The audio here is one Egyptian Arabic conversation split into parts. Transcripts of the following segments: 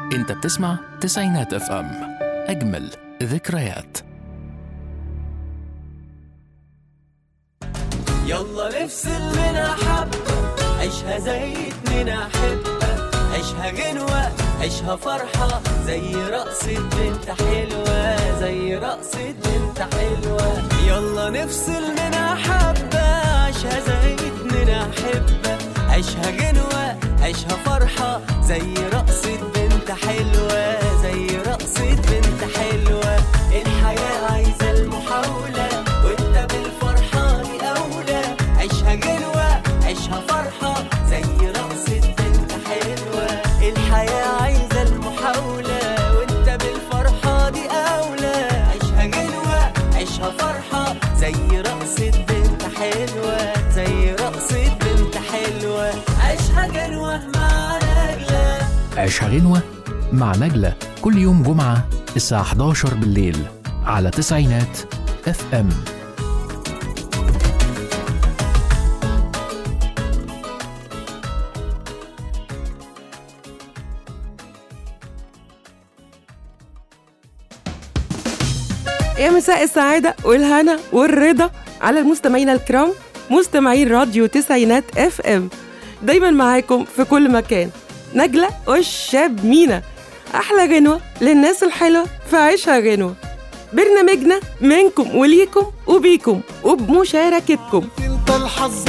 انت بتسمع تسعينات اف ام اجمل ذكريات يلا نفصل منها حبة عيشها زي اتنين أحبة عيشها غنوة عيشها فرحة زي رقصة بنت حلوة زي رقصة بنت حلوة يلا نفصل منها حبة عيشها زي اتنين أحبة عيشها غنوة عيشها فرحة زي رقصة بنت حلوة زي رقصة بنت حلوة الحياة عايزة المحاولة وانت بالفرحة دي أولى عيشها غنوة عيشها فرحة زي رقصة بنت حلوة الحياة عايزة المحاولة وانت بالفرحة دي أولى عيشها غنوة عيشها فرحة زي رقصة بنت حلوة زي رقصة بنت حلوة عيشها غنوة مع نجلة عيشها غنوة مع نجلة كل يوم جمعة الساعة 11 بالليل على تسعينات اف ام يا مساء السعادة والهنا والرضا على المستمعين الكرام مستمعين راديو تسعينات اف ام دايما معاكم في كل مكان نجلة والشاب مينا أحلى غنوة للناس الحلوة في عيشها غنوة برنامجنا منكم وليكم وبيكم وبمشاركتكم انت الحظ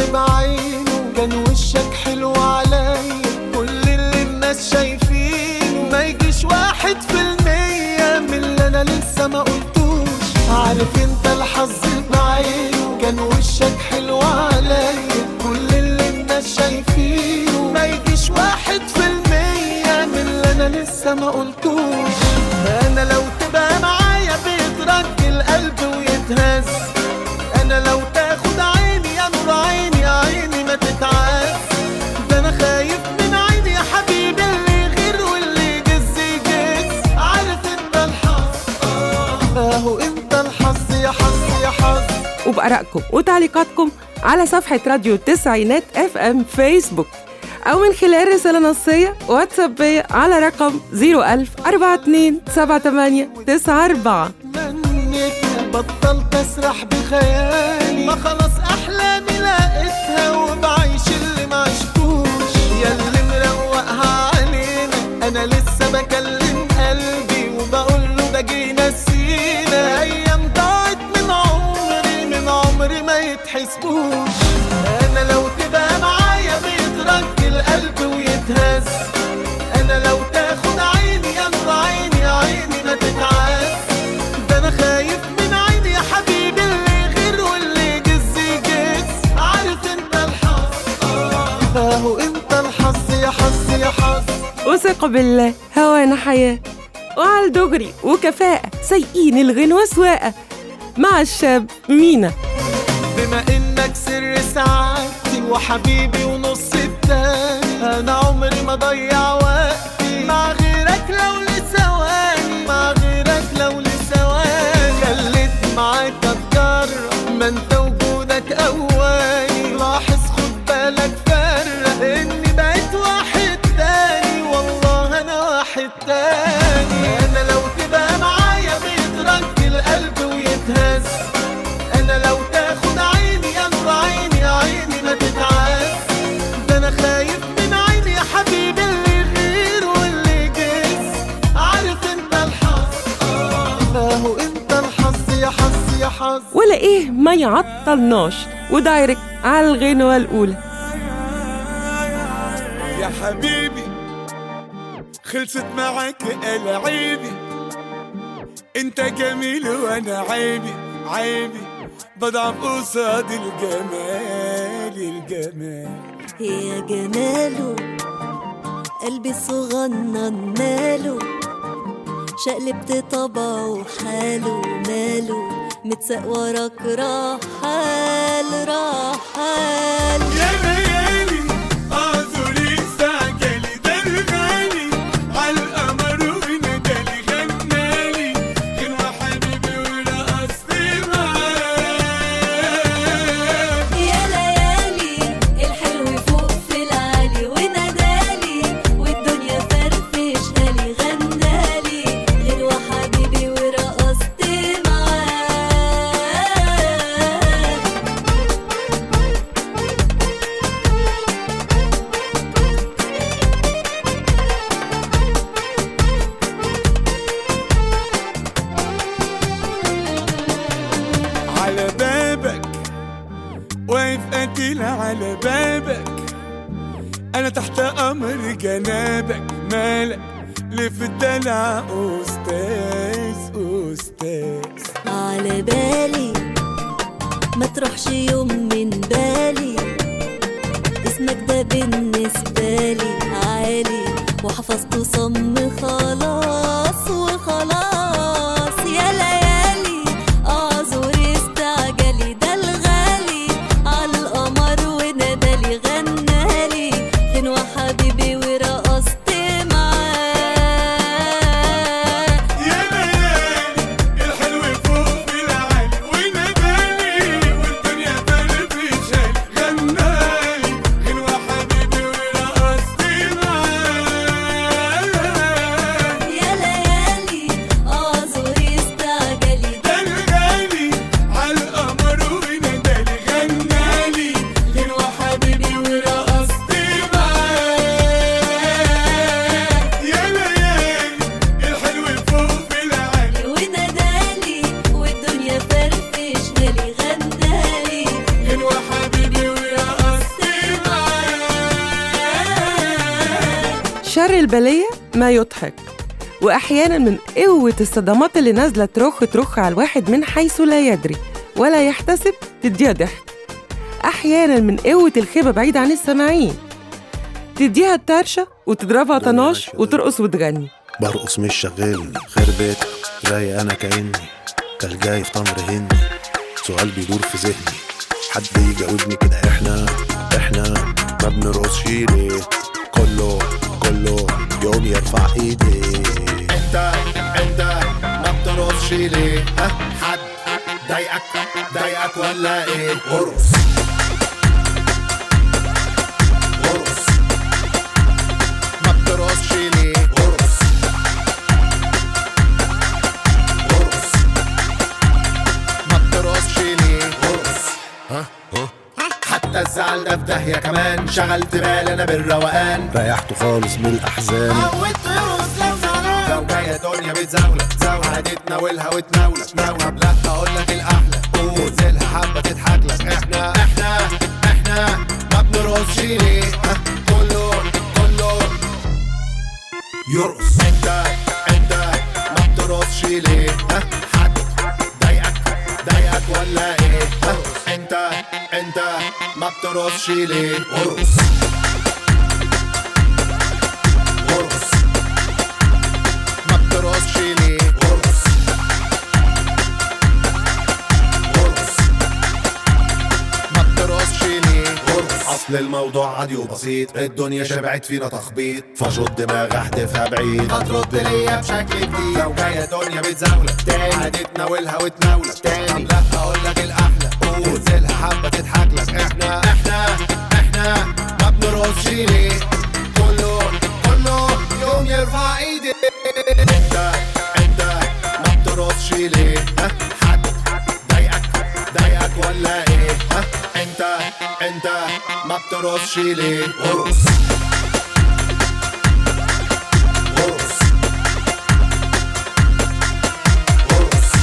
بعينه كان وشك حلو عليا كل اللي الناس شايفينه ما يجيش واحد في المية من اللي انا لسه ما قلتوش عارف انت الحظ بعينه كان وشك حلو عليا كل اللي الناس شايفينه ما يجيش واحد في المية من اللي انا لسه ما قلتوش انا لو تبقى معايا بيترك القلب ويتهز انا لو تاخد عيني يا نور عيني يا عيني ما تتعز ده انا خايف من عيني يا حبيبي اللي غير واللي يجز يجز عارف انت الحظ آه، اهو انت الحظ يا حظ يا حظ وبآرائكم وتعليقاتكم على صفحة راديو تسعينات اف ام فيسبوك أو من خلال رسالة نصية واتسابية على رقم 01000 42 78 94 منك بطلت اسرح بخيالي ما خلاص احلامي لقيتها وبعيش اللي ما عشتوش يا اللي مروقها علينا انا لسه بكلم قلبي وبقول له ده جينا سينا ايام ضاعت من عمري من عمري ما يتحسبوش انا لو تبقى معايا بيترك القلب ويتهز انا لو تاخد عيني يا نور عيني يا عيني ما تتعز ده انا خايف من عيني يا حبيبي اللي غير واللي يجز يجز عارف انت الحظ آه، اهو انت الحظ يا حظ يا حظ وثق بالله هوانا حياة وعلى الدغري وكفاءة سايقين الغنوة سواقة مع الشاب مينا بما انك سر سعادتي وحبيبي ونص التاني انا عمري ما ضيع وقتي مع غيرك لو لثواني مع غيرك لو لثواني خليت معاك اتجرب ما انت وجودك اواني لاحظ خد بالك فرق اني بقيت واحد تاني والله انا واحد تاني انا لو تبقى معايا بيترك القلب ويتهز انا لو تاخد عيني يا نور عيني يا عيني ما تتعز ده انا خايف من عيني يا حبيبي اللي غير واللي جز عارف انت الحظ آه، اهو انت الحظ يا حظ يا حظ ولا ايه ما يعطلناش ودايركت على الغنوة الأولى يا حبيبي خلصت معاك العيبي انت جميل وانا عيبي عيبي بضعف قصاد الجمال الجمال يا جماله قلبي صغنن ماله شقلبت طبعه حاله ماله متساق وراك رحال رحال يا ليالي اعذري استعجلي ده الغالي عالقمر وندالي غنالي غنوة حبيبي ورقصتي معاه يا ليالي الحلو فوق في العالي ونادالي والدنيا فرفشها لي على بابك انا تحت امر جنابك مالك ليه في الدلع استاذ استاذ على بالي ما تروحش يوم من بالي اسمك ده بالنسبة لي عالي وحفظته صم خلاص وخلاص يا ليالي اعذر استعجلي ده الغالي على القمر ونادالي غنالي غنوة حبيبي ورقصت معاه يا ليالي الحلو فوق في العالي وناداني والدنيا فرفشاني غنالي غنوة حبيبي ورقصت معاه يا ليالي اعذر استعجلي ده الغالي عالقمر ونادالي غنالي غنوة حبيبي ورقصت معاه يا ليالي الحلو فوق في العالي ونادالي والدنيا فرفشنالي غنالي غنوة حبيبي ورقصت معاه شر البلية ما يضحك وأحيانا من قوة الصدمات اللي نازلة ترخ ترخ على الواحد من حيث لا يدري ولا يحتسب تديها ضحك أحيانا من قوة الخيبة بعيد عن السامعين تديها الترشة وتضربها طناش وترقص وتغني برقص مش شغال خربت رايق انا كاني كالجاي في تمر هندي سؤال بيدور في ذهني حد يجاوبني كده احنا احنا ما بنرقصش ليه كله كله يوم يرفع ايدي انت انت ما بترقصش ليه ها حد ضايقك ضايقك ولا ايه ارقص ارقص ما بترقصش ليه ارقص ارقص ما بترقصش ليه ارقص ها ها حتى الزعل ده في داهية كمان شغلت بالي انا بالروقان ريحته خالص من الاحزان لو جاية دنيا بتزاولك تزاول هتتناولها وتناولك ناولك لا اقول لك الاحلى تنزلها حبة تضحك لك احنا احنا احنا ما بنرقصش ليه ها كله كله يرقص انت انت ما بترقصش ليه ها حد ضايقك ضايقك ولا ايه ها انت انت ما بترقصش ليه ارقص ارقص ما بترقصش ليه ارقص ارقص ما بترقصش ليه ارقص اصل الموضوع عادي وبسيط الدنيا شبعت فينا تخبيط فشوط دماغ احدفها بعيد هترد ليا بشكل جديد لو جايه دنيا بتزاولك تاني هتتناولها وتناولك تاني لا اقول لك الاحلى تنزلها حبه تضحك لك احنا احنا احنا ما بنرقصش ليه كله كله يوم يرفع ايدي انت انت ما بترقصش ليه ها حد ضايقك ضايقك ولا ايه ها انت انت ما بترقصش ليه ارقص ارقص ارقص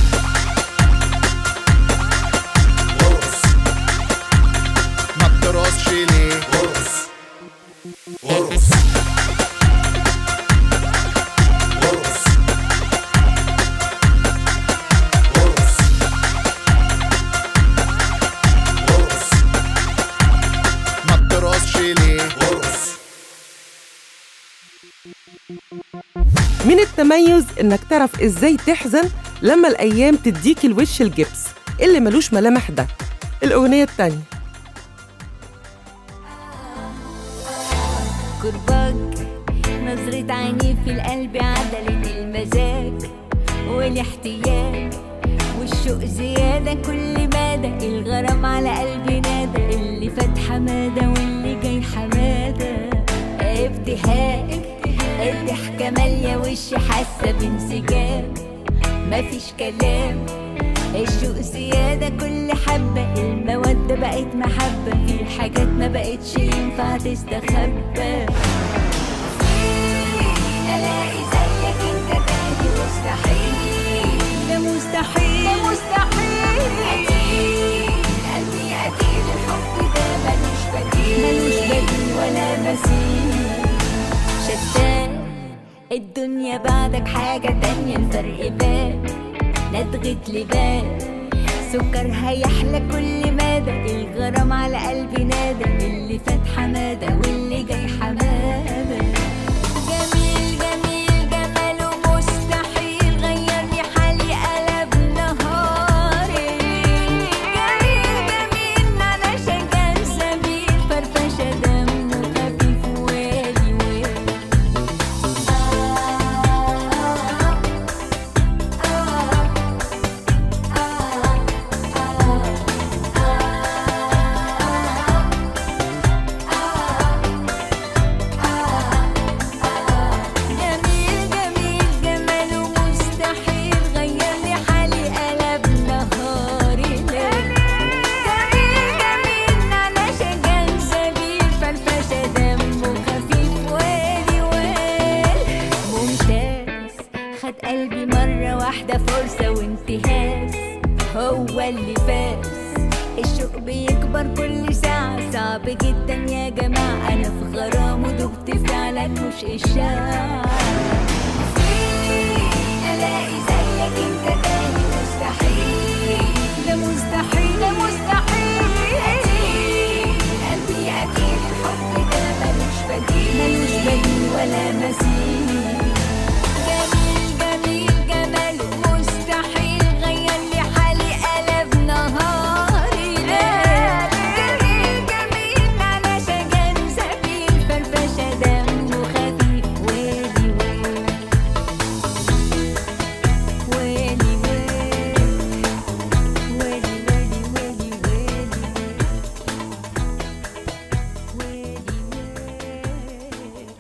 ارقص ما بترقصش ليه ارقص ارقص ارقص ارقص ارقص ما بترقصش ليه ارقص من التميز إنك تعرف إزاي تحزن لما الأيام تديك الوش الجبس اللي ملوش ملامح ده الأغنية التانية قربك نظرة عيني في القلب عدلت المزاج والاحتياج والشوق زيادة كل مدى الغرام على قلبي نادى اللي فات حمادة واللي جاي حمادة ابتهاج الضحكة مالية وشي حاسة بانسجام مفيش كلام الشوق زيادة كل حبة المودة بقت محبة في حاجات ما بقتش ينفع تستخبى ألاقي زيك انت تاني مستحيل ده مستحيل ده مستحيل أكيد قلبي أكيد الحب ده ملوش بديل مثيل شتان الدنيا بعدك حاجة تانية الفرق بان ندغة لبان سكر هيحلى كل مدى الغرام على قلبي نادى اللي فات حمادة واللي جاي حمادة جميل جميل جماله مستحيل غيرني حالي قلب نهاري جميل جميل معنى شجان سبيل فرفشة دمه خفيف ويلي ويلي جميل جميل جماله مستحيل غيرلي حالي قلب نهاري ليل جميل جميل نعناع شجان سبيل فرفشة دمه خفيف ويلي ويل ممتاز خد قلبي مرة واحدة فرصة وانتهاز هو اللي فاز الشوق بيكبر كل ساعة صعب جدا يا جماعة أنا في غرام ودبت فعلا مش إشاعة ألاقي زيك أنت تاني مستحيل ده مستحيل ده مستحيل أكيد قلبي أكيد الحب ده ملوش بديل ملوش بديل ولا مثيل جميل جميل جماله مستحيل غير لي حالي قلب نهاري ليل جميل جميل على شجان سبيل فرفشة دمه خفيف ويلي ويلي ويلي ويلي ويلي ويلي ويلي ويلي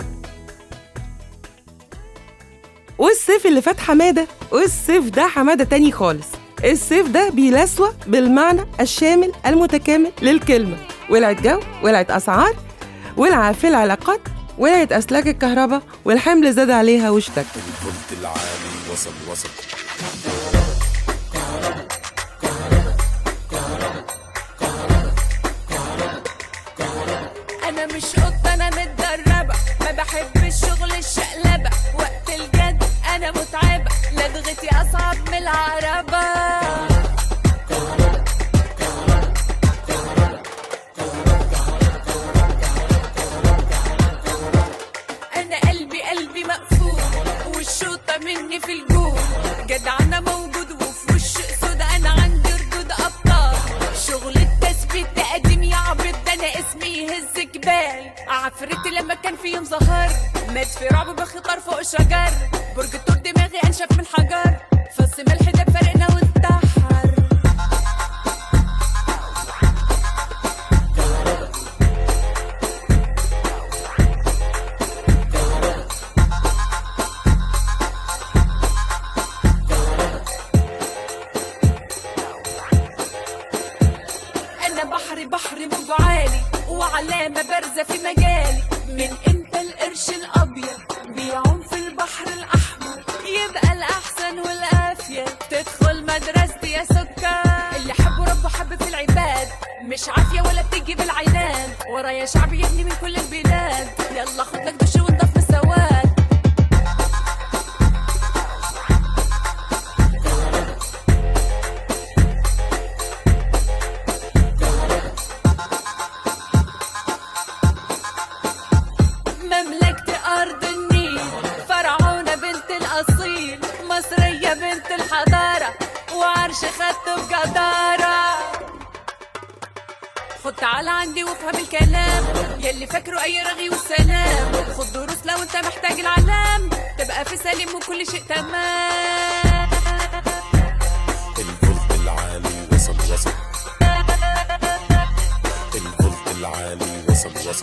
والصيف اللي فات حمادة والصيف ده حمادة تاني خالص الصيف ده بيلسوى بالمعنى الشامل المتكامل للكلمة ولعت جو ولعت أسعار ولع في العلاقات ولعت أسلاك الكهرباء والحمل زاد عليها واشتكى الفولت العالي وصل وصل انا مش قطه انا متدربه ما بحبش شغل الشقلبه وقت الجد انا متعبه لدغتي اصعب من العربه انا قلبي قلبي مقفول والشوطه مني في الجول جدعنا موجود وفي وش اسود انا عندي ردود ابطال شغل التثبيت ده قديم يا عبيط ده انا اسمي يهز جبال عفريتي لما كان في يوم ظهر مات في رعب بخطر فوق شجر برج الطور دماغي انشف من حجر فص ملح ده فرقنا وانتحر انا بحري بحري موج عالي وعلامة بارزة في مجالي من امتى القرش الابيض بيعوم في البحر الاحمر يبقى الاحسن والافيد تدخل مدرستي يا سكر اللي حبه ربه حب في العباد مش عافية ولا بتيجي بالعناد ورايا شعب يبني من كل البلاد يلا خد لك دش ونضف من السواد مملكة أرض النيل فرعونة بنت الأصيل مصرية بنت الحضارة وعرش خدته بجدارة خد تعالى عندي وافهم الكلام يلي فاكره أي رغي والسلام خد دروس لو أنت محتاج العلام تبقى في سليم وكل شيء تمام الفولت العالي وصل وصل الفولت العالي وصل وصل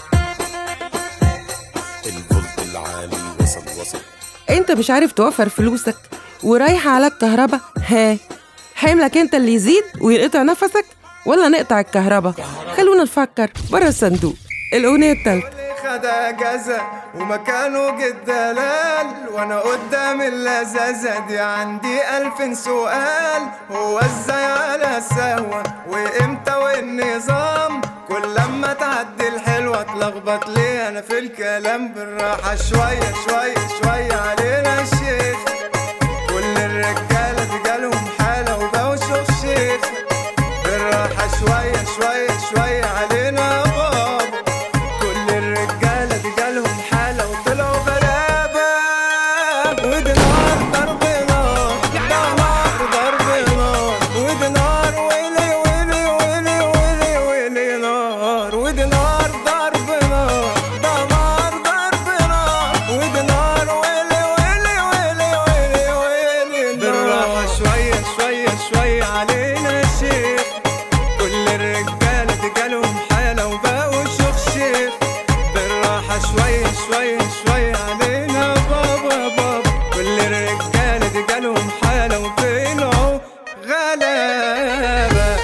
الفولت العالي وصل وصل انت مش عارف توفر فلوسك ورايحة على الكهرباء ها حملك انت اللي يزيد وينقطع نفسك ولا نقطع الكهرباء خلونا نفكر بره الصندوق الأغنية التالتة خد اجازة ومكانه جد دلال وانا قدام اللذاذة دي عندي الف سؤال هو ازاي على السهوة وامتى والنظام كل لما تعدي الحلوة بتلخبط ليه انا في الكلام بالراحة شوية شوية شوية علينا الشيخ كل الرجالة دي جالهم حالة وبوشوا شيخ بالراحة شوية شوية شوية علينا يا بابا كل الرجالة دي جالهم حالة وطلعوا غلابة ودي نار ضرب نار ده نار ضرب نار ودي نار ويلي ويلي ويلي ويلي ويلي نار ودي نار ضرب نار ده نار ضرب نار ودي نار ويلي ويلي ويلي ويلي ويلي بالراحة شوية شوية شوية علينا يا شيخ كل الرجالة دي جالهم حالة وبقوا شيخ شيخ بالراحة شوية شوية شوية علينا بابا بابا كل الرجالة دي جالهم حالة وطلعوا غلابة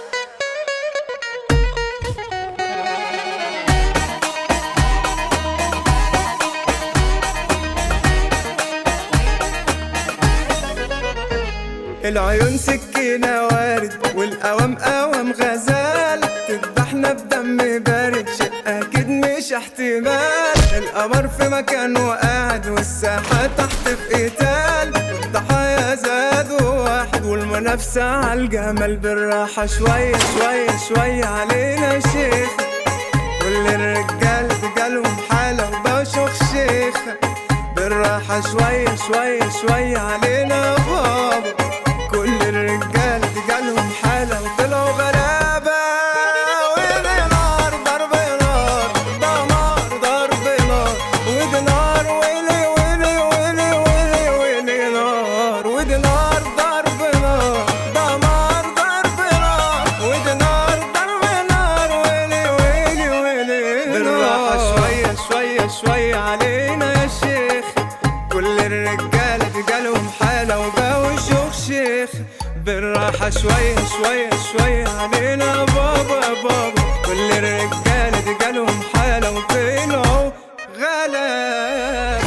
العيون سكينة وارد والقوام قوام غزال تذبحنا بدم بارد شيء أكيد مش احتمال القمر في مكانه قاعد والساحة تحت في قتال الضحايا زادوا واحد والمنافسة عالجمال بالراحة شوية شوية شوية علينا شيخ كل الرجال جالهم حالة وبشوخ شيخ بالراحة شوية شوية شوية علينا يا بابا كل الرجال جالهم حالة وطلعوا غلابة ودي نار ضرب نار ده نار ضرب نار ودي نار ويلي ويلي ويلي ويلي ويلي نار ودي نار ضرب نار ده نار ضرب نار ودي نار ضرب نار ويلي ويلي ويلي بالراحة شوية شوية شوية علينا يا شيخ كل الرجالة دي جالهم حالة وبقوا شيوخ شيخ بالراحة شوية شوية شوية علينا يا بابا يا بابا كل الرجالة دي جالهم حالة وطلعوا غلابة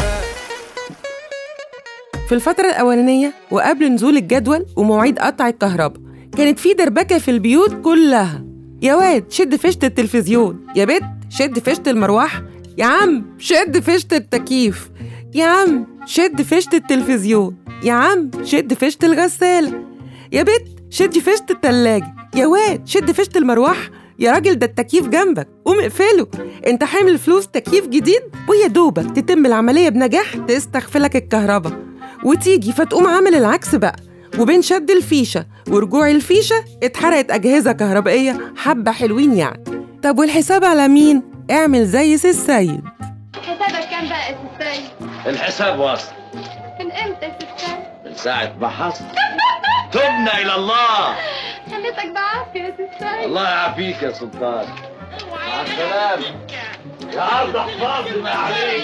في الفترة الأولانية وقبل نزول الجدول ومواعيد قطع الكهرباء كانت في دربكة في البيوت كلها يا واد شد فيشة التلفزيون يا بت شد فيشة المروحة يا عم شد فيشة التكييف يا عم شد فيشة التلفزيون يا عم شد فيشة الغسالة يا بت شد فيشة التلاجة يا واد شد فيشة المروحة يا راجل ده التكييف جنبك قوم اقفله انت حامل فلوس تكييف جديد ويا دوبك تتم العملية بنجاح تستغفلك الكهرباء وتيجي فتقوم عامل العكس بقى وبين شد الفيشة ورجوع الفيشة اتحرقت أجهزة كهربائية حبة حلوين يعني طب والحساب على مين؟ اعمل زي سي السيد حسابك كام بقى يا ستاي؟ الحساب واصل من امتى يا ستاي؟ من ساعة ما حصل تبنا إلى الله خليتك بعافية يا ستاي الله يعافيك يا سلطان مع السلامة يا أرض احفظي ما عليك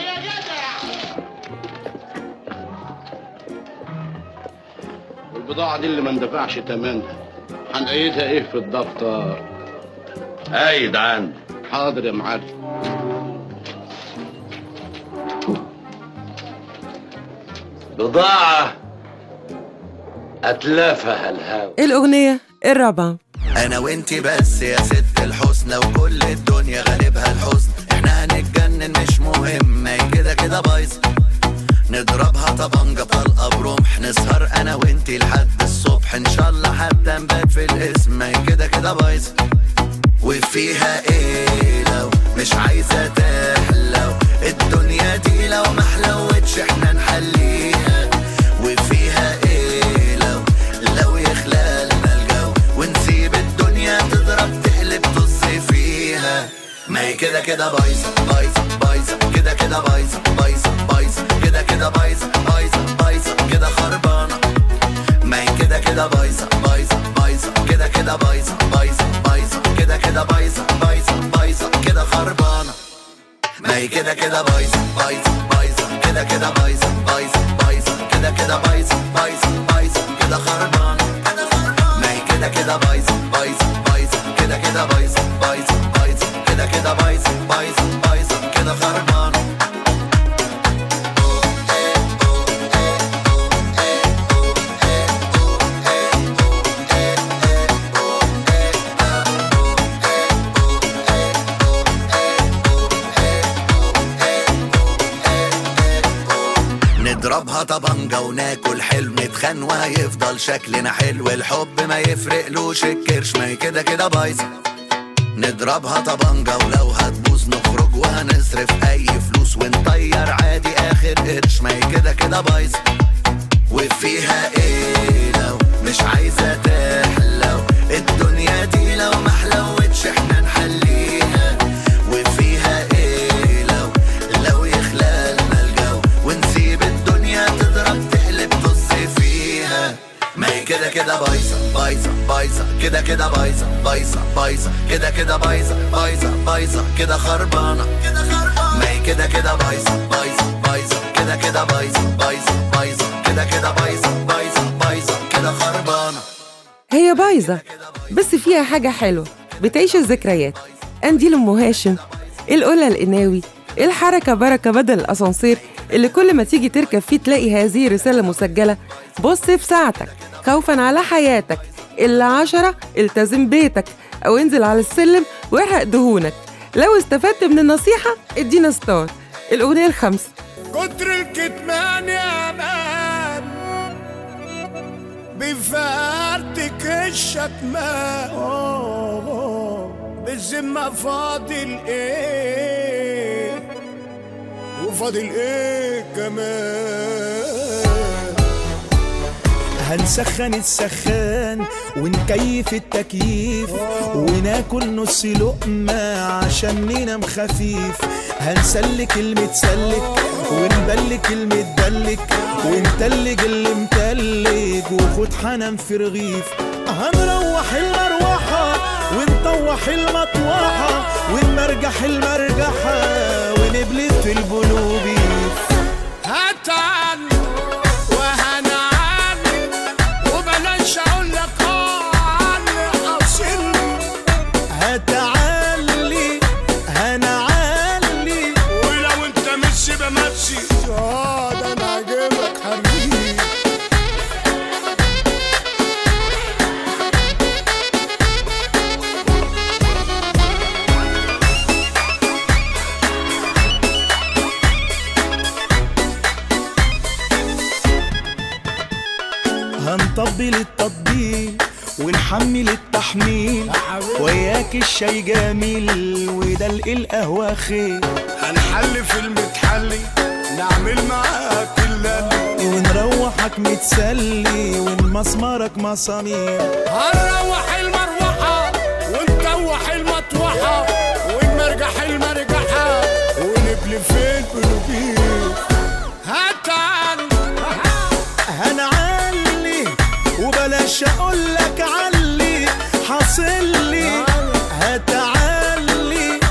والبضاعة دي اللي ما اندفعش تمنها هنقيدها ايه في الدفتر؟ قايد عندي حاضر يا معلم بضاعة أتلافها الهوى الأغنية الرابعة انا وانتي بس يا ست الحسنى وكل الدنيا غالبها الحزن احنا هنتجنن مش مهم هي كده كده بايظه نضربها طبنجة طلقة برمح نسهر انا وانتي لحد الصبح ان شاء الله حتى نبات في الاسم هي كده كده بايظه وفيها ايه لو مش عايزة تحلو الدنيا دي لو ما حلوتش احنا نحليها وفيها ايه لو لو يخلى لنا الجو ونسيب الدنيا تضرب تقلب طز فيها ما هي كده كده بايظة بايظة بايظة كده كده بايظة بايظة بايظة كده كده بايظة بايظة بايظة كده خربانة ما هي كده كده بايظة بايظة بايظة كده كده بايظة بايظة بايظة كده كده بايظة بايظة بايظة كده خربانة ما هي كده كده بايظة بايظة بايظة كده كده بايظة بايظة بايظة كده كده بايظة بايظة بايظة كده خربانة ما هي كده كده بايظة بايظة بايظة كده كده بايظة بايظة بايظة كده كده بايظة بايظة بايظة كده خربانة نضربها طبنجة وناكل حلو نتخان وهيفضل شكلنا حلو الحب ما يفرقلوش الكرش ما هي كده كده بايظة نضربها طبنجة ولو هتبوظ نخرج وهنصرف أي فلوس ونطير عادي آخر قرش ما هي كده كده بايظة وفيها ايه لو مش عايزة تحلو الدنيا دي لو ما حلوتش احنا نحليها وفيها ايه لو لو يخلالنا الجو ونسيب الدنيا تضرب تقلب طز فيها ما هي كده كده بايظة بايظة بايظة كده كده بايظة بايظة بايظة كده كده بايظة بايظة بايظة كده خربانة كده خربانة ما هي كده كده بايظة بايظة بايظة كده كده بايظة بايظة بايظة كده كده بايظة بايظة بايظة كده خربانة هي بايظة بس فيها حاجة حلوة بتعيش الذكريات قنديل أم هاشم القلة القناوي الحركة بركة بدل الأسانسير اللي كل ما تيجي تركب فيه تلاقي هذه رسالة مسجلة بص في ساعتك خوفا على حياتك إلا عشرة التزم بيتك أو انزل على السلم واحرق دهونك لو استفدت من النصيحة ادينا ستار الأغنية الخامسة كتر الكتمان يا مان بفارتك الشتمان بالذمة فاضل ايه وفاضل ايه كمان هنسخن السخان ونكيف التكييف وناكل نص لقمة عشان ننام خفيف هنسلك المتسلك ونبلك المتدلك ونتلج اللي متلج وخد حنان في رغيف هنروح المروحة ونطوح المطوحة ونمرجح المرجحة ونبلت البلوبيف هتعن وهنعن وبلاش اقول لك عن اصل هتعلي هنعلي ولو انت مش بمشي اه ده انا عاجبك حبيبي هنطبل التطبيل ونحمل التحميل وياك الشاي جميل ودلق القهوة خير هنحل في المتحلي نعمل معاك اللي ونروحك متسلي ونمسمرك مسامير هنروح المروحة ونطوح المطوحة ونمرجح المرجحة ونبلي في البلوبيف هتعن هنعلي وبلاش اقول لك علي حاصل لي هتعلي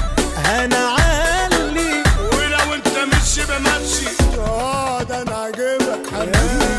هنعلي ولو انت مش بمشي اه ده انا عاجبك حبيبي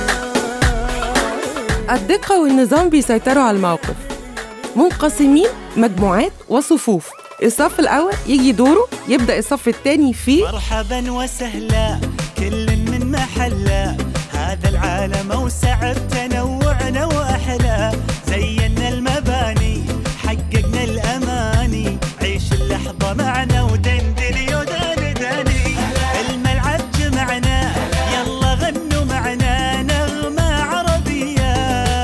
الدقة والنظام بيسيطروا على الموقف منقسمين مجموعات وصفوف الصف الأول يجي دوره يبدأ الصف الثاني فيه مرحبا وسهلا كل من محله هذا العالم اوسع بتنوعنا واحلى زينا المباني حققنا الاماني عيش اللحظه معنا ودندني وداني داني الملعب جمعنا يلا غنوا معنا نغمه عربيه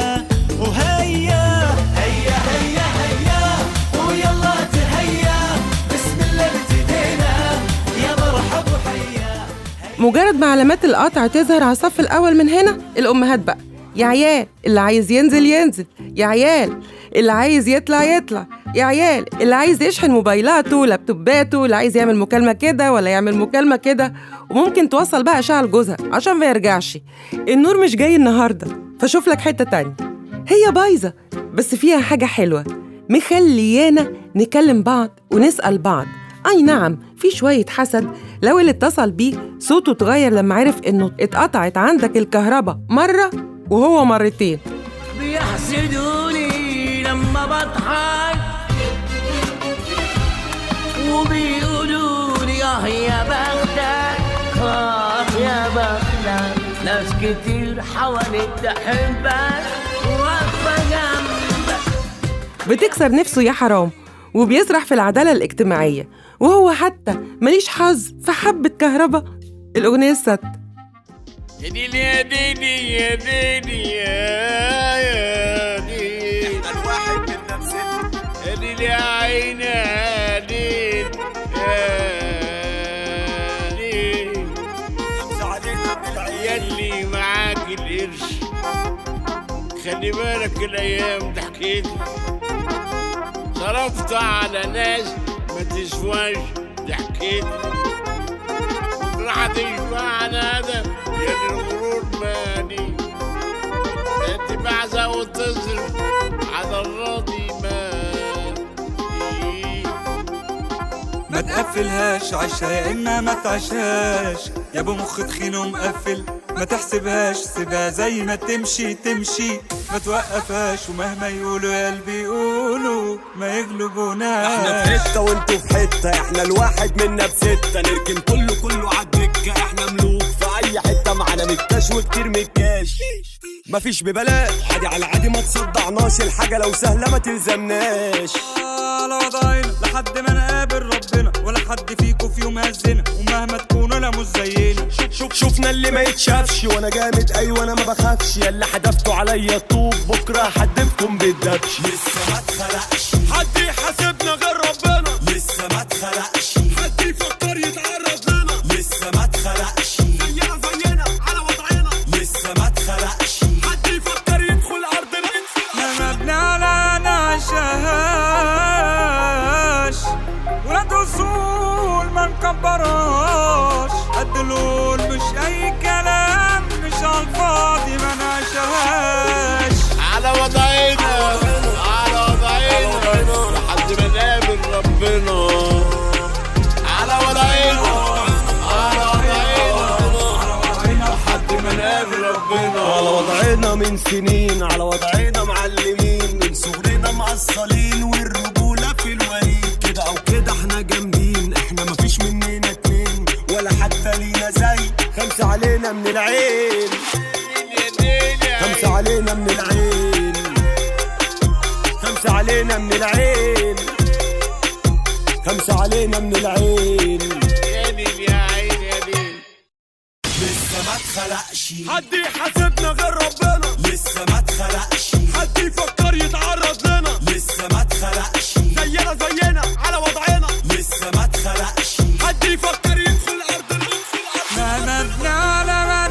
وهيا هيا هيا هيا ويلا تهيا بسم الله ابتدينا يا مرحب وحيا مجرد ما علامات القطع تظهر على الصف الأول من هنا الأمهات بقى يا عيال اللي عايز ينزل ينزل يا عيال اللي عايز يطلع يطلع يا عيال اللي عايز يشحن موبايلاته لابتوباته اللي عايز يعمل مكالمة كده ولا يعمل مكالمة كده وممكن توصل بقى أشعة لجوزها عشان ما يرجعش النور مش جاي النهاردة فشوف لك حتة تانية هي بايظة بس فيها حاجة حلوة مخليانا نكلم بعض ونسأل بعض أي نعم في شوية حسد لو اللي اتصل بيه صوته اتغير لما عرف إنه اتقطعت عندك الكهرباء مرة وهو مرتين بيحسدوني لما بضحك وبيقولوا لي اه يا بختك اه يا بختك ناس كتير حواليك تحبك واقفة جنبك بتكسر نفسه يا حرام وبيسرح في العدالة الاجتماعية وهو حتى ماليش حظ في حبة كهرباء الأغنية الست يا ديني يا ديني يا ديني يا يا دين احنا الواحد من نفسنا يا ديني يا عيني يا دين يا دين يلي معاك القرش خلي بالك الايام ضحكت صرفت على ناس ما تسواش ضحكت راح تشبع على هذا يا الغرور ماني انت بعزة وتصرف على الراضي ماني ما تقفلهاش عيشها يا اما ما تعيشهاش يا ابو مخ تخين ومقفل ما تحسبهاش سيبها زي ما تمشي تمشي ما توقفهاش ومهما يقولوا يا قلبي يقولوا ما يغلبوناش احنا في حته وانتوا في حته احنا الواحد منا بستة نركن كله كله عالدكة احنا ملوك في اي حتة معانا مكاش وكتير مكاش مفيش ببلاش عادي على عادي ما تصدعناش الحاجة لو سهلة ما تلزمناش على وضعنا لحد ما نقابل ربنا ولا حد فيكو في يوم هزنا ومهما تكونوا لا مش زينا شوف شوف شوفنا اللي ما يتشافش وانا جامد ايوه انا ما بخافش يلا حدفتوا عليا الطوب بكره هحدفكم بالدبش لسه ما اتخلقش حد يحاسبنا غير ربنا لسه ما اتخلقش حد يفكر يتعرض لنا لسه ما اتخلقش زينا زينا على وضعنا لسه ما اتخلقش حد يفكر يدخل ارضنا ما مبنى على نعشاش ولاد اصول ما نكبرهاش قد القول مش اي كلام مش على الفاضي ما نعشاش على وضعنا على وضعنا لحد ما نقابل ربنا على وضعنا على وضعنا لحد ما نقابل ربنا على وضعنا من سنين على وضعنا معلمين من صغرنا معصلين والرجولة في الوريد كده أو كده احنا جامدين احنا مفيش مننا اتنين ولا حتى لينا زي خمسة علينا من العين خمسة علينا من العين خمسة علينا من العين خمسة علينا من العين يا دين يا عين يا دين لسه ما اتخلقش حد يحاسبنا غير ربنا لسه ما اتخلقش حد يفكر يتعرض لنا لسه ما اتخلقش زينا زينا على وضعنا لسه ما اتخلقش حد يفكر يدخل ارضنا ما مبنى على ما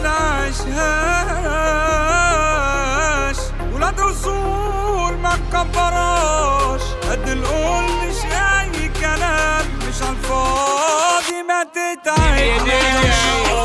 نعيشهاش ولاد اصول ما نكبرهاش قد القول مش اي كلام مش على الفاضي ما تتعبش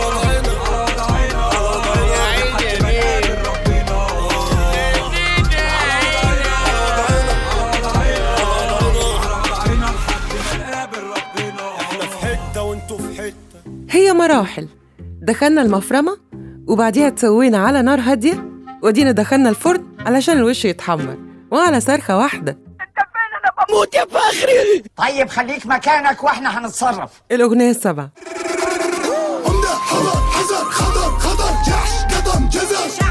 احنا في حته وانتوا في حته هي مراحل دخلنا المفرمة وبعديها تسوينا على نار هادية ودينا دخلنا الفرن علشان الوش يتحمر وعلى صرخة واحدة موت يا فخري طيب خليك مكانك واحنا هنتصرف الأغنية السبعة حذر حذر خطر خطر جحش قطم جزر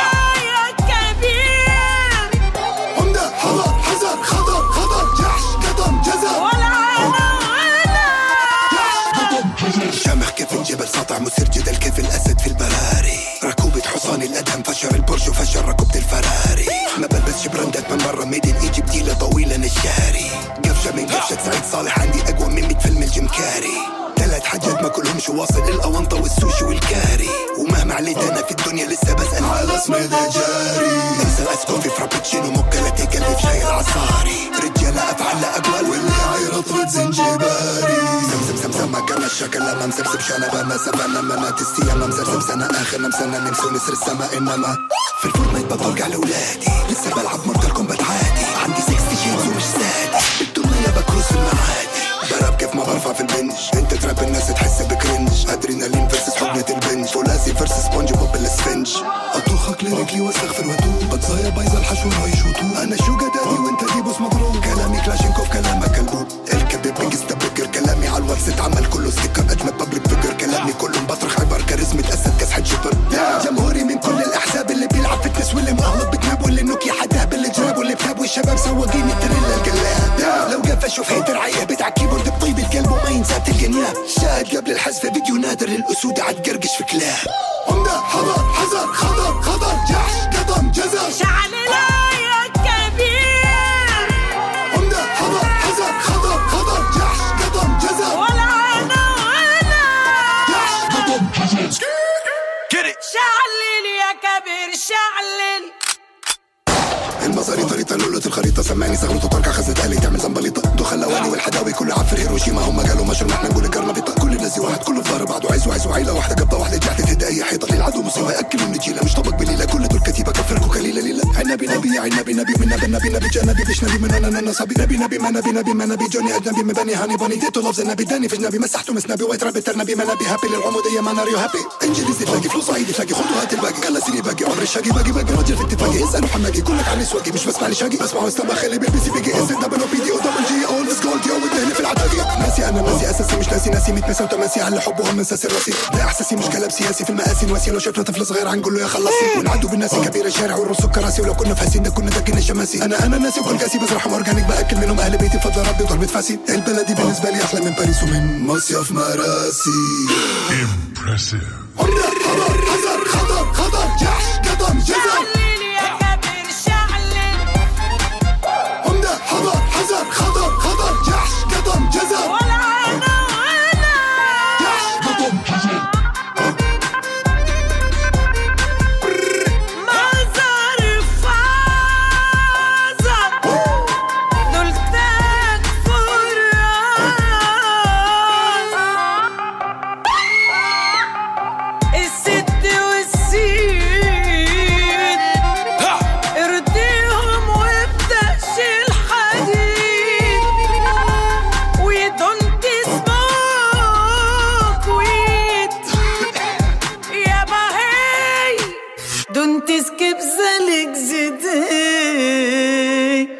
عمدة حذر حذر خطر خطر جحش قطم جزر شامخ كيف الجبل ساطع مثير جدل كيف الاسد في البراري ركوبة حصان الادهم فشر البرج وفشر ركوبة الفراري ما بلبسش براندات من برا ميدن ايجيبتي طويلة نشاري قفشة من قفشة سعيد صالح عندي اقوى من 100 فيلم الجيم كاري ثلاث حاجات ما كلهمش واصل الاونطه والسوشي والكاري ومهما عليت انا في الدنيا لسه بسال على اسمي ده جاري انسى الاسكون في فرابتشينو موكا لاتيه قلبي في شاي العصاري رجاله افعال لا اقوال واللي عايرط رد زنجباري سمسم سمسم ما كان الشكل لما مسبسب شنبه ما سبنا ما تستي ما مسرسم سنه اخر نمسنا نمسو نسر السماء انما في الفورتنايت بطلع لاولادي لسه بلعب مورتال كومبات عادي عندي 60 جيمز ومش سادي بالدنيا بكروس في المعادي براب كيف ما برفع في البنج انت تراب الناس تحس بكرنج ادرينالين فيرسس حقنة البنج فولاذي فيرسس سبونج بوب الاسفنج اطخك لرجلي واستغفر واتوب بتصايا بايظه الحشو رايش وطوب انا شوجا دادي وانت ديبوس مضروب كلامي كلاشينكوف كلامك البوب الكبيب بينجستا بكر كلامي على الواتس اتعمل كله ستيكر اجمد بابليك فيجر كلامي كله مبطرخ عبر كاريزمة اسد كسحة شبر جمهوري من كل الاحزاب اللي بيلعب فتنس واللي مغلط بكناب واللي نوكي حداب اللي جراب واللي بتاب والشباب سواقين التريلا القلاب لو قفش وفي هيتر عيب على الكيبورد بطيب القلب وما ينسى تلقى نياب شاهد قبل الحذف فيديو نادر للاسود عاد قرقش في كلاب عمدة حضر حذر خطر خطر جحش قطم جزر شعلنا يا كبير عمدة حضر حذر خطر خطر جحش قطم جزر ولا انا ولا جحش قطم جزر شعلل يا كبير شعلل المصاري طريقة لولة الخريطة سمعني زغلطة تركع خزة أهلي تعمل زنبليطة دخل الأواني والحداوي كله عارف هيروشيما هم قالوا مشروع احنا نقول القرنبيطة كل الناس واحد كله في ظهر بعض وعايز وعايز وعيلة واحدة قبضة واحدة جحت تهدى أي حيطة للعدو مصيبة يأكل النجيلة مش طبق بليلة كل دول كتيبة كفركوا كليلة ليلة عنبي نبي يا عنبي نبي من نبي نبي نبي جنبي بيش نبي من أنا أنا صبي نبي نبي ما نبي نبي ما نبي جوني أجنبي من بني هاني بني ديتو لفظ النبي داني في جنبي مسحته مسنبي وايت رابي ترنبي ما نبي هابي للعمودية ما ناريو هابي انجليزي تلاقي فلوس عيدي تلاقي خطوات الباقي قال سيري باقي عمري الشاقي باقي باقي راجل في اتفاقي اسألوا حماقي كلك عني سواقي مش بسمع لي شاقي بسمعه استمع خلي بيلبسي بيجي اس دبل او بي دي او دبل جي او ليتس جولد يو والدهن في العتاقي ناسي انا ناسي اساسي مش ناسي ناسي متنسى وتماسي على حبهم من ساسي راسي ده احساسي مش كلام سياسي في المآسي نواسي لو شفنا طفل صغير هنقول له يا خلصي ونعدوا بالناس كبير الشارع ونرص كراسي ولو كنا فاسين ده كنا داكن الشماسي انا انا ناسي وكل قاسي بزرعهم اورجانيك باكل منهم اهل بيتي بفضل ربي وضربة فاسي البلدي بالنسبه لي احلى من باريس ومن مصيف مراسي عمدة حضر حذر خطر خطر جحش قطم جزر شعلل يا كبير شعلل عمدة حضر حذر خطر خطر جحش قطم جزر ولا انا ولا جحش قطم جزر مزار فازر دول تاج فراس الست والسين ارضيهم وابدأش الحديد ودونت سموك ويد يا بهي دونت سكيب زلك زيدي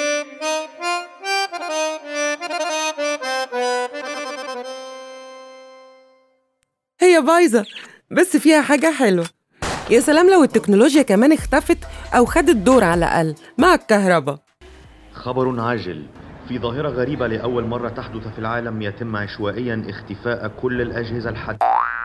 هي بايظة بس فيها حاجة حلوة يا سلام لو التكنولوجيا كمان اختفت أو خدت دور على الأقل مع الكهرباء خبر عاجل في ظاهرة غريبة لأول مرة تحدث في العالم يتم عشوائيا اختفاء كل الأجهزة الحد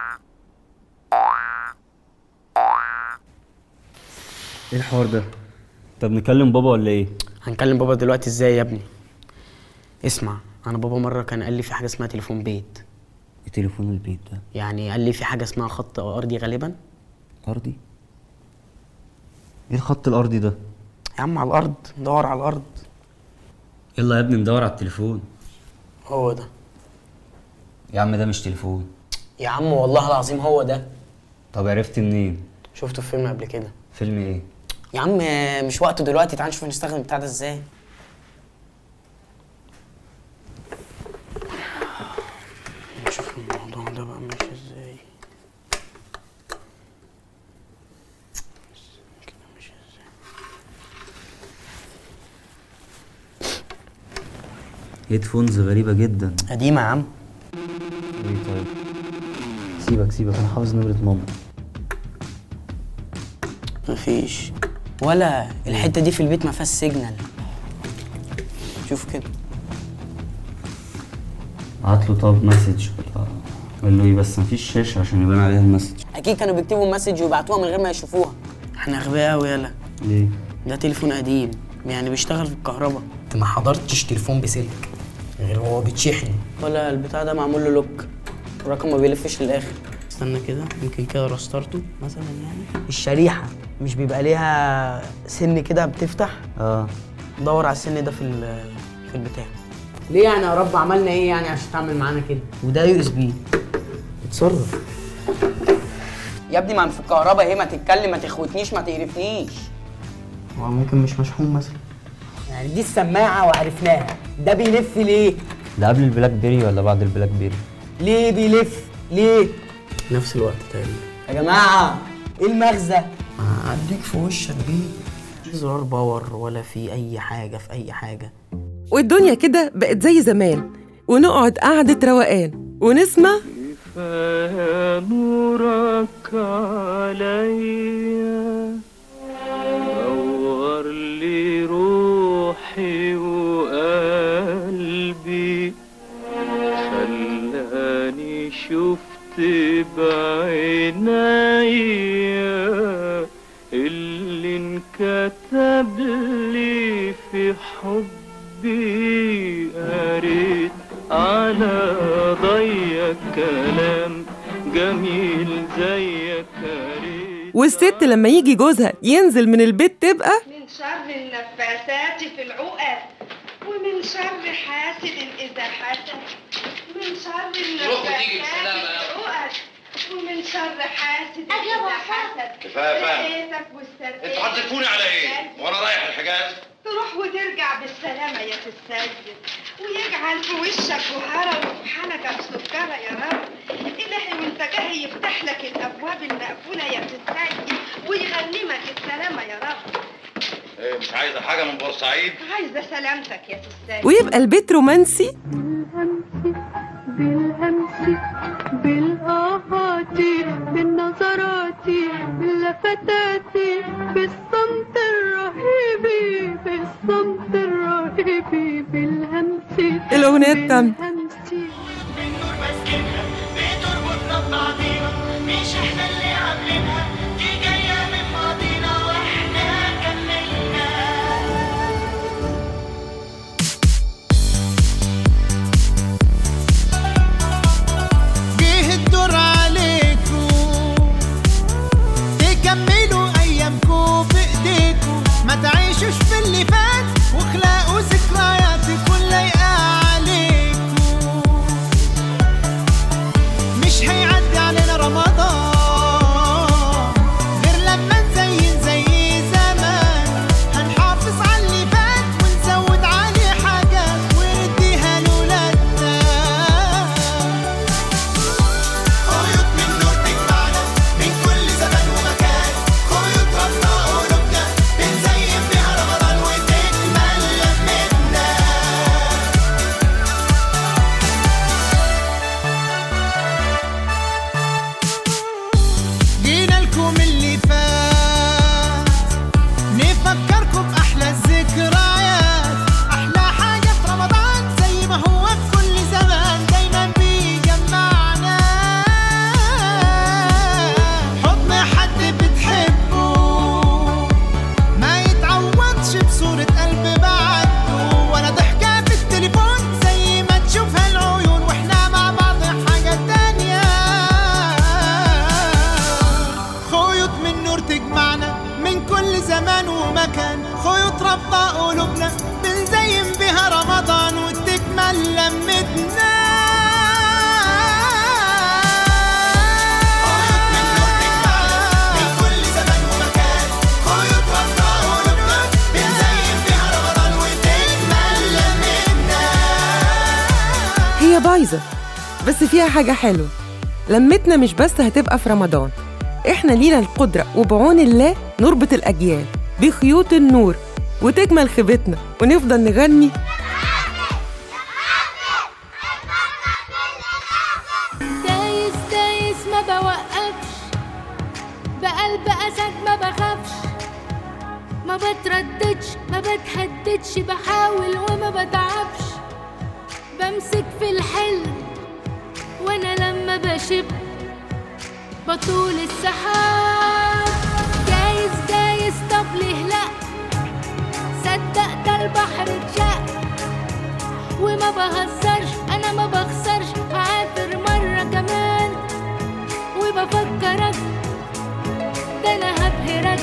ايه الحوار ده؟ طب نكلم بابا ولا ايه؟ هنكلم بابا دلوقتي ازاي يا ابني اسمع انا بابا مره كان قال لي في حاجه اسمها تليفون بيت ايه تليفون البيت ده؟ يعني قال لي في حاجه اسمها خط ارضي غالبا أرضي؟ ايه الخط الأرضي ده؟ يا عم على الارض ندور على الارض يلا يا ابني ندور على التليفون هو ده يا عم ده مش تليفون يا عم والله العظيم هو ده طب عرفت منين؟ شفته في فيلم قبل كده فيلم ايه؟ يا عم مش وقته دلوقتي تعال نشوف نستخدم البتاع ده ازاي نشوف الموضوع ده بقى ماشي ازاي كده ماشي ازاي هيدفونز غريبة جدا قديمة يا عم ايه طيب سيبك سيبك انا حافظ نمرة ماما مفيش ولا الحتة دي في البيت ما فيهاش سيجنال شوف كده بعت له طب مسج ولا قال له ايه بس مفيش شاشة عشان يبان عليها المسج اكيد كانوا بيكتبوا مسج ويبعتوها من غير ما يشوفوها احنا اغبياء قوي يلا ليه؟ ده تليفون قديم يعني بيشتغل في الكهرباء انت ما حضرتش تليفون بسلك غير هو بيتشحن ولا البتاع ده معمول له لوك الرقم ما بيلفش للاخر استنى كده يمكن كده رسترته مثلا يعني الشريحه مش بيبقى ليها سن كده بتفتح اه دور على السن ده في ال- في البتاع ليه يعني يا رب عملنا ايه يعني عشان تعمل معانا كده وده يو اس بي اتصرف يا ابني ما في الكهرباء اهي ما تتكلم ما تخوتنيش ما تقرفنيش هو ممكن مش مشحون مثلا يعني دي السماعه وعرفناها ده بيلف ليه ده قبل البلاك بيري ولا بعد البلاك بيري؟ ليه بيلف ليه نفس الوقت تقريبا يا جماعه ايه المغزى هعديك في وشك بيه زرار باور ولا في اي حاجه في اي حاجه والدنيا كده بقت زي زمان ونقعد قعدة روقان ونسمع كفاية نورك عليا نور لي روحي وقلبي خلاني شفت بعيني عليا اللي انكتب لي في حبي قريت على ضيق كلام جميل زيك قريت والست لما يجي جوزها ينزل من البيت تبقى من شر النفاثات في العقد ومن شر حاسد إذا حسد من شر روح وتيجي النفاثات بالسلامة في يا العقد ومن شر حاسد إذا حسد كفاية يا فندم. لقيتك والسرقات انتوا هتضيفوني على ايه؟ وانا رايح الحجاز؟ تروح وترجع بالسلامة يا سي السيد ويجعل في وشك بهارة وفي حنكك سكرة يا رب إلهي وانت جاي يفتح لك الأبواب المقفولة يا سي السيد ويغنمك السلامة يا رب ايه مش عايزه حاجه من بورسعيد؟ عايزة سلامتك يا سي السيد ويبقى البيت رومانسي بالهمس بالآهات بالنظرات باللفتات بالصمت الرهيب بالصمت الرهيب بالهمس الأغنية التامنة مش احنا اللي عاملينها دي جاية من ماضينا واحنا كملنا جه الدور عليكم تكملوا ايامكم بايديكم ما تعيشوش في اللي فات واخلقوا ذكرياتكم لايقة عليكم مش هيعدي علينا رمضان غير لما نزين زي زمان هنحافظ على اللي فات ونزود عليه حاجات ونديها لولادنا خيوط من نور تجمعنا من كل زمان ومكان خيوط ربنا قلوبنا بنزين بيها رمضان وتكمل لمتنا جينا لكم اللي فات نفكركم بأحلى الذكريات أحلى حاجة في رمضان زي ما هو في كل زمان دايما بيجمعنا حضن حد بتحبه ما يتعوضش بصورة قلب بعده ولا ضحكة في التليفون زي ما تشوفها العيون واحنا مع بعض حاجة تانية خيوط من نور تجمعنا من كل زمان ومكان خيوط رابطة قلوبنا بنزين بها رمضان وتكمل لمتنا خيوط من نور تجمعنا من كل زمان ومكان خيوط رابطة قلوبنا بنزين بها رمضان وتكمل لمتنا هي بايظة بس فيها حاجة حلوة لمتنا مش بس هتبقى في رمضان احنا لينا القدرة وبعون الله نربط الأجيال بخيوط النور وتكمل خيبتنا ونفضل نغني دايس دايس ما بوقفش بقلب اسد ما بخافش ما بترددش ما بتهددش بحاول وما بتعبش بمسك في الحلم وانا لما بشب بطول السحاب جايز جايز طب ليه لا صدق ده البحر اتشق وما بهزرش انا ما بخسرش هعافر مرة كمان وبفكرك ده انا هبهرك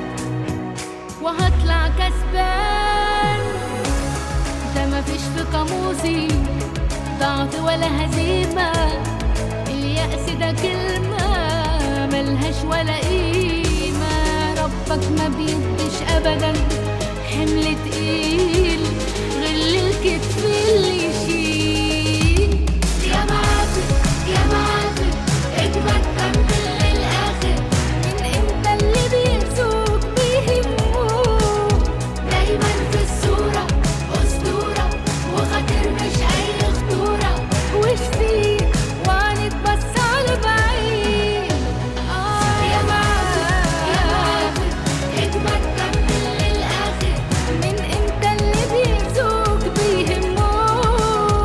وهطلع كسبان ده مفيش في قاموسي ضعف ولا هزيمة اليأس ده كلمة ملهاش ولا قيمة ربك ما بيديش أبدا حمل تقيل غل الكتف اللي يشيل يا معافر يا معافر اجمد كمل للآخر من امتى اللي بيسوق بيهموك دايما في الصورة أسطورة وخاطر مش أي خطورة وشتيك وهنتبص على بعيد آه يا معافر يا معافر اجمد كمل للآخر من امتى اللي بيسوق بيهموك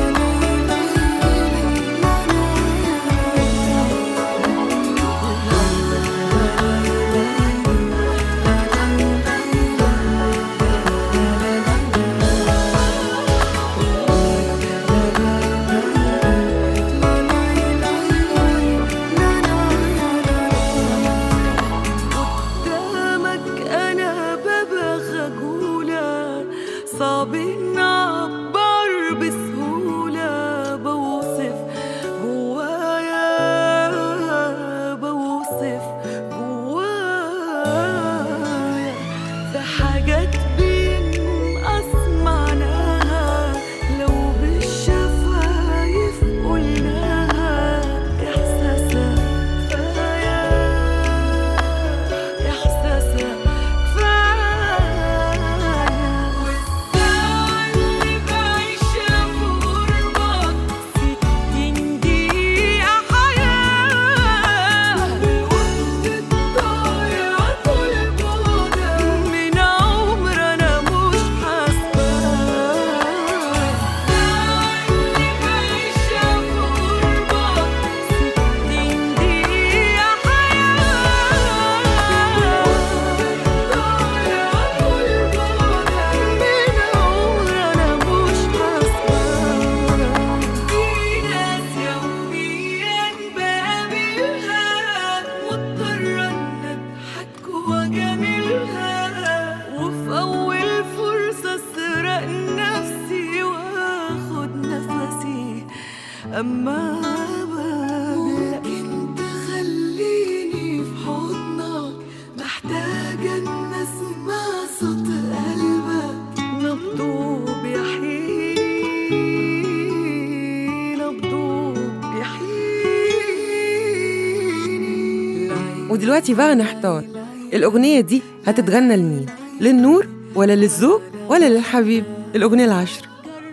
ودلوقتي بقى نحتار الأغنية دي هتتغنى لمين؟ للنور ولا للزوج ولا للحبيب؟ الأغنية العشر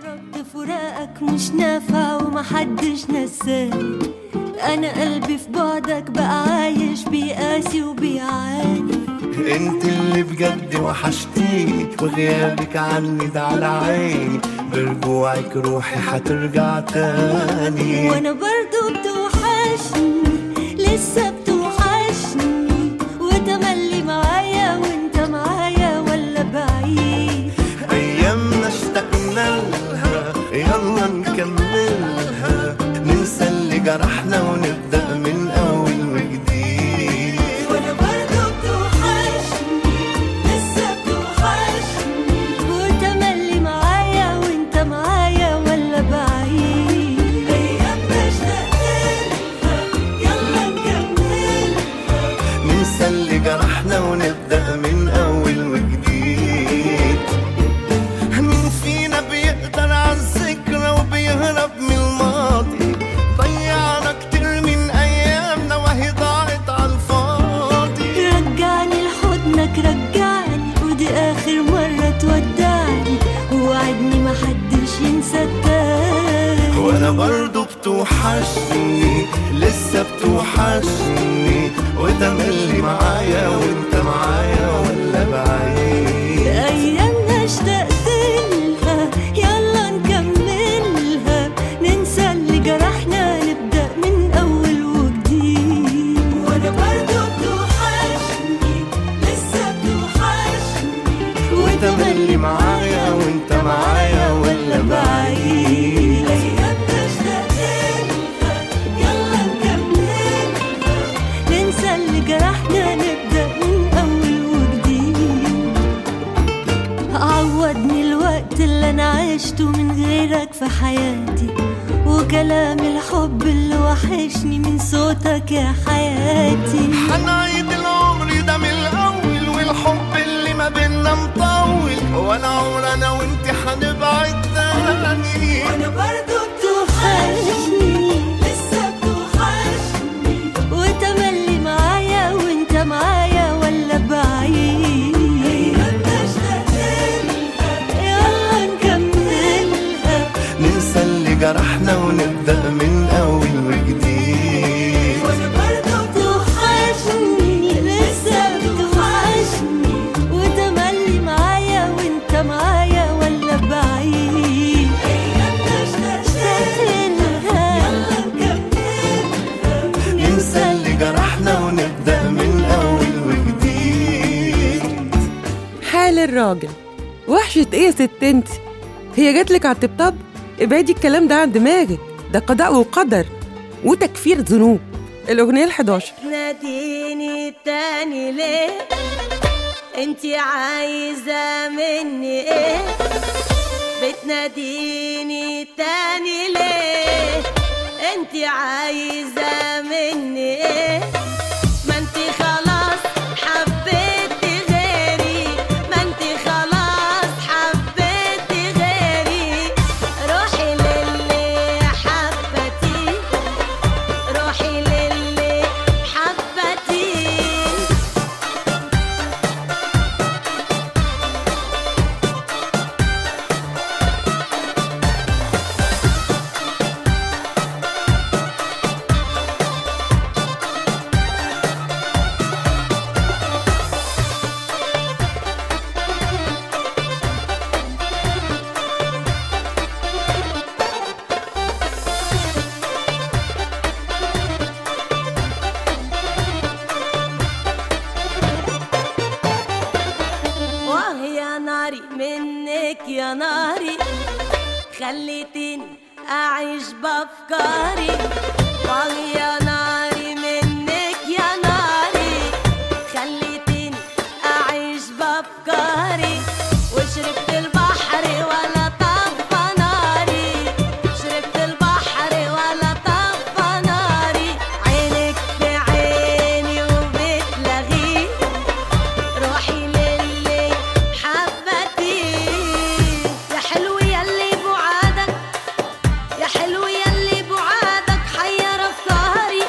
فراقك مش نافع ومحدش نساني انا قلبي في بعدك بقى عايش بيقاسي وبيعاني انت اللي بجد وحشتيني وغيابك عني ده على عيني برجوعك روحي هترجع تاني وانا برضو بتوحشني لسه بتوحشني وتملي معايا وانت معايا ولا بعيد ايامنا اشتقنا لها يلا نكملها ننسى اللي جرحنا ونبدا من اول وجديد وانا برضو بتوحشني لسه بتوحشني وتملي معايا وانت معايا ولا بعيد ايامنا اشتقنا يلا نكملها ننسى اللي جرحنا ونبدا من اول وجديد مين فينا بيقدر على الذكرى وبيهرب من الماضي ضيعنا كتير من ايامنا وهي ضاعت على الفاضي رجعني لحضنك رجعني ودي اخر مرة تودعني ووعدني محدش ينسى التاني وانا برضو بتوحشني لسه بتوحشني وتملي معايا وانت معايا ولا بعيد ايامنا اشتقت لها يلا نكملها ننسى اللي جرحنا نبدا من اول وجديد وانا برضو بتوحشني لسه بتوحشني وتملي معايا وانت معايا ولا بعيد ايامنا اشتقت لها يلا نكملها ننسى اللي جرحنا نبدا من اول وجديد عوضني الوقت اللي انا عشته من غيرك في حياتي وكلام الحب اللي وحشني من صوتك يا حياتي هنعيد العمر ده من الاول والحب اللي ما بينا مطول ولا عمر انا وانت هنبعد تاني وانا برضو بتوحشني لسه بتوحشني وتملي معايا وانت معايا ولا بعيد ايامنا اشتقت لها يلا نكملها ننسى اللي جرحنا ونبدا من اول وجديد وانا برضو بتوحشني لسه بتوحشني وتملي معايا وانت معايا ولا بعيد ايامنا اشتقت لها يلا نكملها ننسى اللي جرحنا ونبدا من اول وجديد حال الراجل وحشة ايه يا ست انت هي جاتلك على الطبطب ابعدي الكلام ده عن دماغك ده قضاء وقدر وتكفير ذنوب الأغنية ال11 ناديني تاني ليه انتي عايزة مني ايه بتناديني تاني ليه انتي عايزة مني ايه ما انتي خلاص حبيتي غيري ما انتي خلاص حبيتي غيري روحي للي حبتي روحي للي حبتي واه يا ناري منك يا ناري خليتني أعيش بأفكاري واه يا ناري منك يا ناري خليتني أعيش بأفكاري وشربت البحر ولا طفى ناري شربت البحر ولا طفى ناري عينك في عيني وبتلغي روحي للي حبتي يا حلو يلي بعادك يا حلو يلي بعادك حير افكاري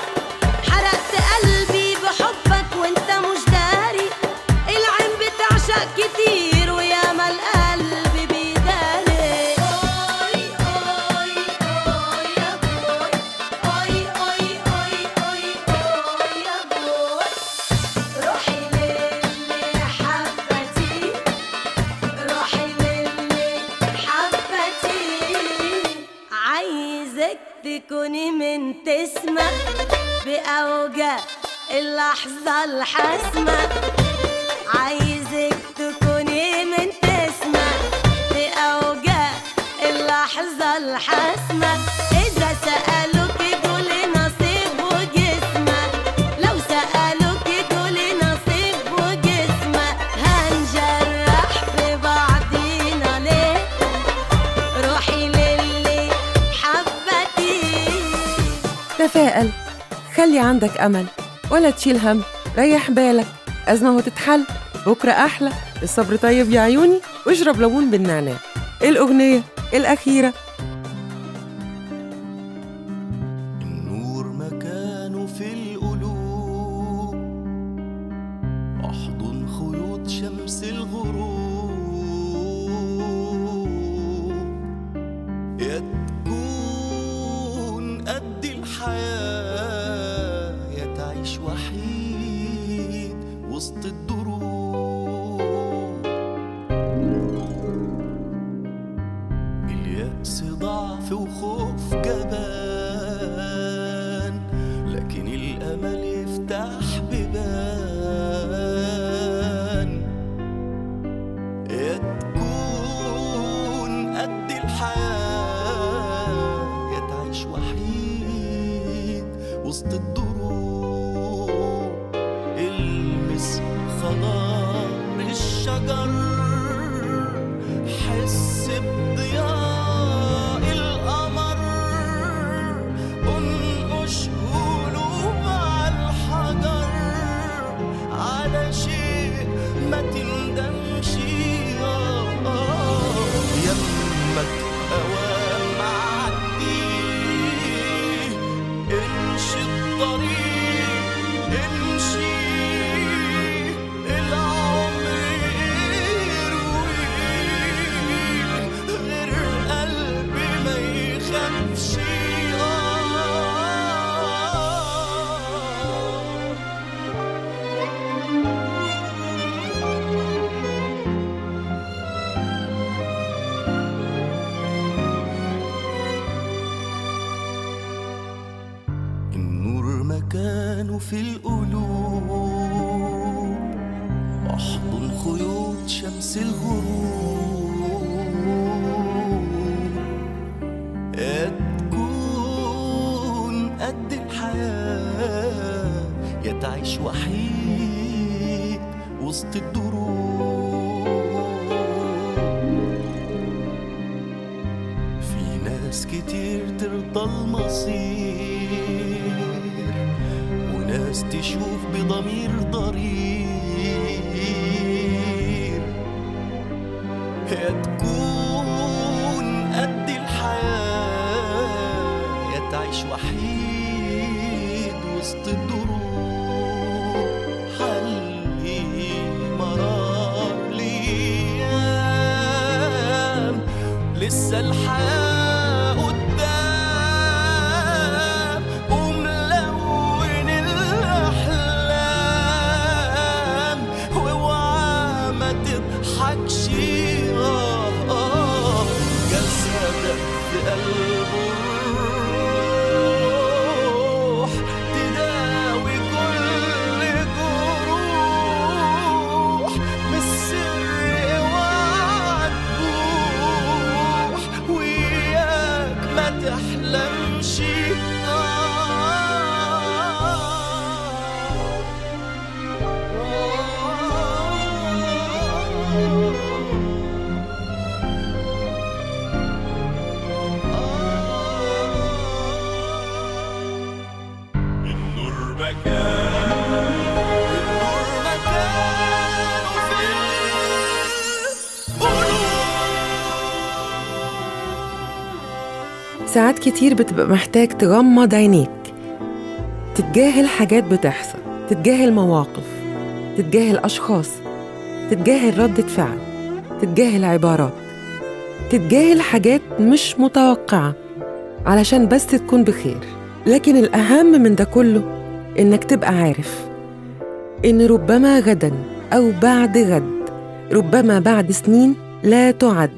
في أوجاع اللحظة الحاسمة عايزك تكوني من تسمع في أوجاع اللحظة الحاسمة إذا سألوك قولي نصيب وجسمة لو سألوك قولي نصيب وجسمة هنجرح في بعضينا ليه روحي للي حبتي تفائل خلي عندك أمل ولا تشيل هم ريح بالك أزمة وتتحل بكرة أحلى الصبر طيب يا عيوني واشرب ليمون بالنعناع الأغنية الأخيرة النور مكانه في القلوب احضن خيوط شمس الغروب يا تكون قد الحياة يا تعيش وحيد وسط الدروب اليأس ضعف وخوف جبان لكن الأمل يفتح بيبان يا تكون قد الحياة يا تعيش وحيد وسط الدروب المس خضار الشجر حس بضياء القمر انقش قلوب على الحجر على شيء ما تندمش آه، آه. يمك اوام عدي امشي الطريق امشي العمر يرويك غير قلبي ما يخافش النور مكانه في القلوب احضن خيوط شمس الغروب يا تكون قد الحياة يا تعيش وحيد وسط الدروب في ناس كتير ترضى المصير وناس تشوف بضمير ضرير يا تكون قد الحياة يا تعيش وحيد وسط الدروب حلي مرار ليام لسه الحياة قدام وملون الأحلام واوعى ما تضحكش آه آه جسدك في قلبه الروح تداوي كل جروح بالسر اوعى تبوح وياك ما تحلمش النور مكان النور مكانه في ساعات كتير بتبقى محتاج تغمض عينيك تتجاهل حاجات بتحصل تتجاهل مواقف تتجاهل أشخاص تتجاهل ردة فعل تتجاهل عبارات تتجاهل حاجات مش متوقعة علشان بس تكون بخير لكن الأهم من ده كله إنك تبقى عارف إن ربما غدا أو بعد غد ربما بعد سنين لا تعد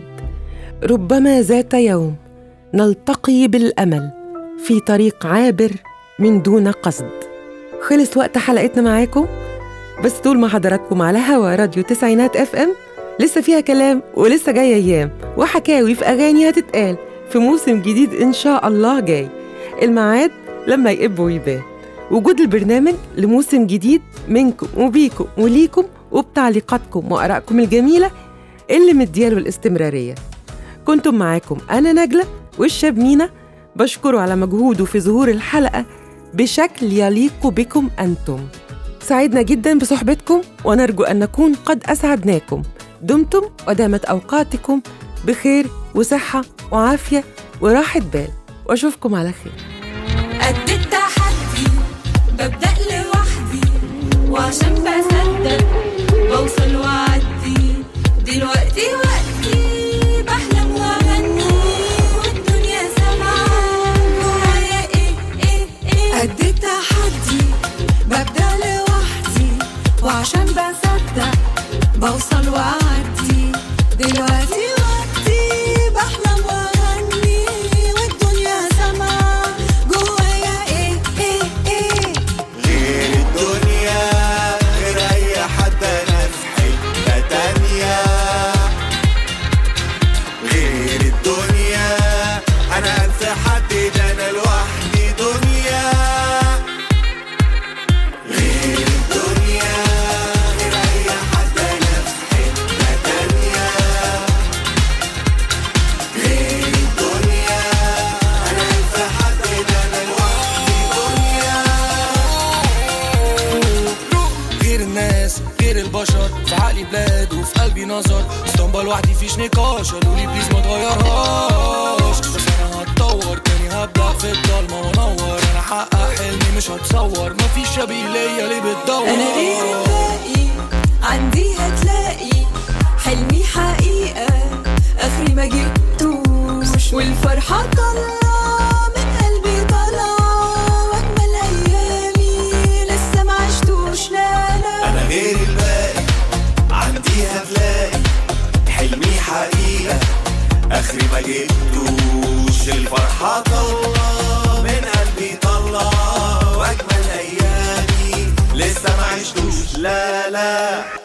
ربما ذات يوم نلتقي بالامل في طريق عابر من دون قصد خلص وقت حلقتنا معاكم بس طول ما حضراتكم على هوا راديو تسعينات اف ام لسه فيها كلام ولسه جاي ايام وحكاوي في اغاني هتتقال في موسم جديد ان شاء الله جاي الميعاد لما يقب ويبان وجود البرنامج لموسم جديد منكم وبيكم وليكم وبتعليقاتكم وارائكم الجميله اللي مدياله الاستمراريه كنتم معاكم انا نجله والشاب مينا بشكره على مجهوده في ظهور الحلقه بشكل يليق بكم انتم سعدنا جدا بصحبتكم ونرجو ان نكون قد اسعدناكم دمتم ودامت اوقاتكم بخير وصحه وعافيه وراحه بال واشوفكم على خير قد التحدي ببدأ لوحدي وعشان بصدق بوصل وأعدي دلوقتي وقتي بحلم وأغني والدنيا سامعة جوايا إيه إيه إيه قد التحدي ببدأ لوحدي وعشان بصدق بوصل وأعدي دلوقتي وقتي بحلم وأغني والدنيا سامعة جوايا إيه إيه إيه غير الدنيا غير اي حد انا في حته تانية غير الدنيا انا انسى حد ده انا لوحدي دنيا غير الدنيا غير اي حد انا في حته تانية غير الدنيا انا انسى حد ده انا لوحدي دنيا غير الناس غير البشر في عقلي بلاد وفي قلبي نظر اسطنبول لوحدي فيش نقاش قالوا لي بليز ما تغيرهاش بس انا هتطور تاني هبدا في الضلمه وانور انا احقق حلمي مش هتصور مفيش شبيه ليا ليه بتدور أنا غير الباقي عندي هتلاقي حلمي حقيقة آخري ما جبتوش والفرحة طالعة من قلبي طالعة وأجمل أيامي لسه ما عشتوش لا لا انا غير الباقي عندي هتلاقي حلمي حقيقة اخري ما جبتوش الفرحة طلع من قلبي طلع واجمل ايامي لسه ما عشتوش لا لا